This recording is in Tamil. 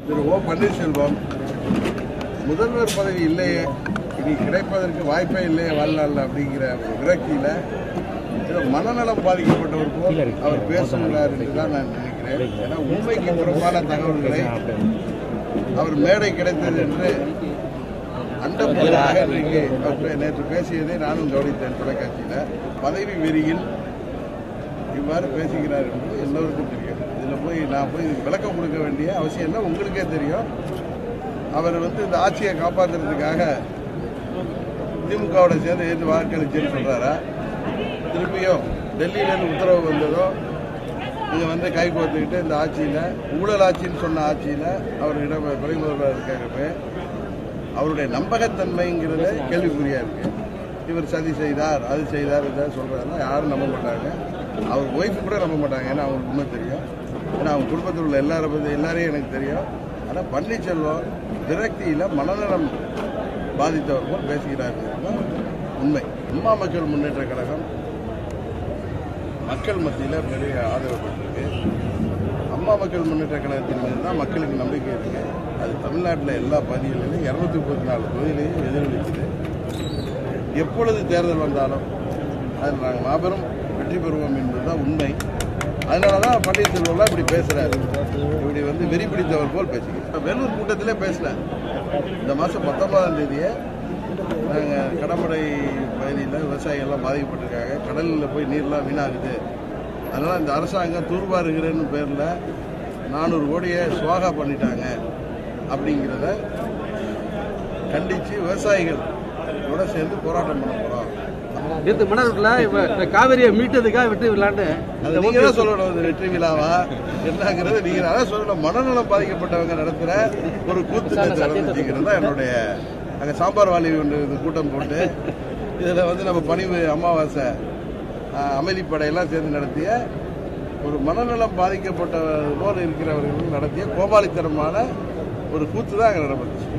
திரு ஓ பன்னீர்செல்வம் முதல்வர் பதவி இல்லையே இனி கிடைப்பதற்கு வாய்ப்பே இல்லையே வாழ்நாள் அப்படிங்கிற ஒரு விரக்தியில ஏதோ மனநலம் பாதிக்கப்பட்டவர் போல் அவர் பேசுகிறார் என்று தான் நான் நினைக்கிறேன் ஏன்னா உண்மைக்கு புறம்பான தகவல்களை அவர் மேடை கிடைத்தது என்று அண்டப்பதாக இன்றைக்கு அவர் பே- நேற்று பேசியதை நானும் கவனித்தேன் தொலைக்காட்சியில் பதவி வெறியில் இவ்வாறு பேசுகிறார் என்பது எல்லோருக்கும் தெரியும் இதில் போய் நான் போய் இதுக்கு விளக்கம் கொடுக்க வேண்டிய அவசியம் இல்லை உங்களுக்கே தெரியும் அவர் வந்து இந்த ஆட்சியை காப்பாற்றுறதுக்காக திமுகவோட சேர்ந்து எழுந்து வாக்களிச்சுன்னு சொல்கிறாரா திருப்பியும் டெல்லியிலேருந்து உத்தரவு வந்ததோ இங்கே வந்து கை கோர்த்துக்கிட்டு இந்த ஆட்சியில் ஊழல் ஆட்சின்னு சொன்ன ஆட்சியில் அவர் இடம் துறை முதல்வர் இருக்காருப்பே அவருடைய நம்பகத்தன்மைங்கிறது கேள்விக்குறியா இருக்கு இவர் சதி செய்தார் அது செய்தார் இதை சொல்றாருன்னா யாரும் நம்ப மாட்டாங்க அவர் ஒய்ஃப் கூட நம்ப மாட்டாங்க ஏன்னா அவங்களுக்கு உண்மை தெரியும் ஏன்னா அவங்க குடும்பத்தில் உள்ள எல்லாரை பற்றி எல்லாரையும் எனக்கு தெரியும் ஆனால் பன்னீர்செல்வம் விரக்தியில் மனநலம் பாதித்தவர் போல் பேசுகிறார் உண்மை அம்மா மக்கள் முன்னேற்ற கழகம் மக்கள் மத்தியில் பெரிய ஆதரவு பெற்றிருக்கு அம்மா மக்கள் முன்னேற்ற கழகத்தின் மீது தான் மக்களுக்கு நம்பிக்கை இருக்கு அது தமிழ்நாட்டில் எல்லா பகுதிகளிலும் இரநூத்தி முப்பத்தி நாலு தொகுதியிலையும் எதிரொலிக்குது எப்பொழுது தேர்தல் வந்தாலும் அதில் நாங்கள் மாபெரும் வெற்றி பெறுவோம் என்பதுதான் உண்மை அதனால தான் பன்னீர்செல்வம்லாம் இப்படி பேசுறாரு இப்படி வந்து வெறி பிடித்தவர் போல் பேசுகிறேன் வேலூர் கூட்டத்திலே பேசினேன் இந்த மாதம் பத்தொன்பதாம் தேதியே நாங்கள் கடம்படை பகுதியில் விவசாயிகள்லாம் பாதிக்கப்பட்டிருக்காங்க கடலில் போய் நீர்லாம் வீணாகுது அதனால் இந்த அரசாங்கம் தூர்வாருகிறேன்னு பேரில் நானூறு கோடியை சுவாகா பண்ணிட்டாங்க அப்படிங்கிறத கண்டித்து விவசாயிகள் கூட சேர்ந்து போராட்டம் பண்ண போகிறோம் நேற்று மணர்ல இப்ப இந்த காவிரியை மீட்டதுக்காக விட்டு விளையாண்டு அது நீங்க தான் சொல்லணும் இது வெற்றி விழாவா என்னங்கிறது நீங்க அதான் சொல்லணும் மனநலம் பாதிக்கப்பட்டவங்க நடத்துற ஒரு கூத்து நேத்து நடந்துச்சுங்கிறது தான் என்னுடைய அங்க சாம்பார் வாலி ஒன்று இது கூட்டம் போட்டு இதுல வந்து நம்ம பணிவு அமாவாசை ஆஹ், அமைதிப்படையெல்லாம் சேர்ந்து நடத்திய ஒரு மனநலம் பாதிக்கப்பட்ட போல் இருக்கிறவர்கள் நடத்திய கோபாலித்தனமான ஒரு கூத்து தான் அங்கே நடந்துச்சு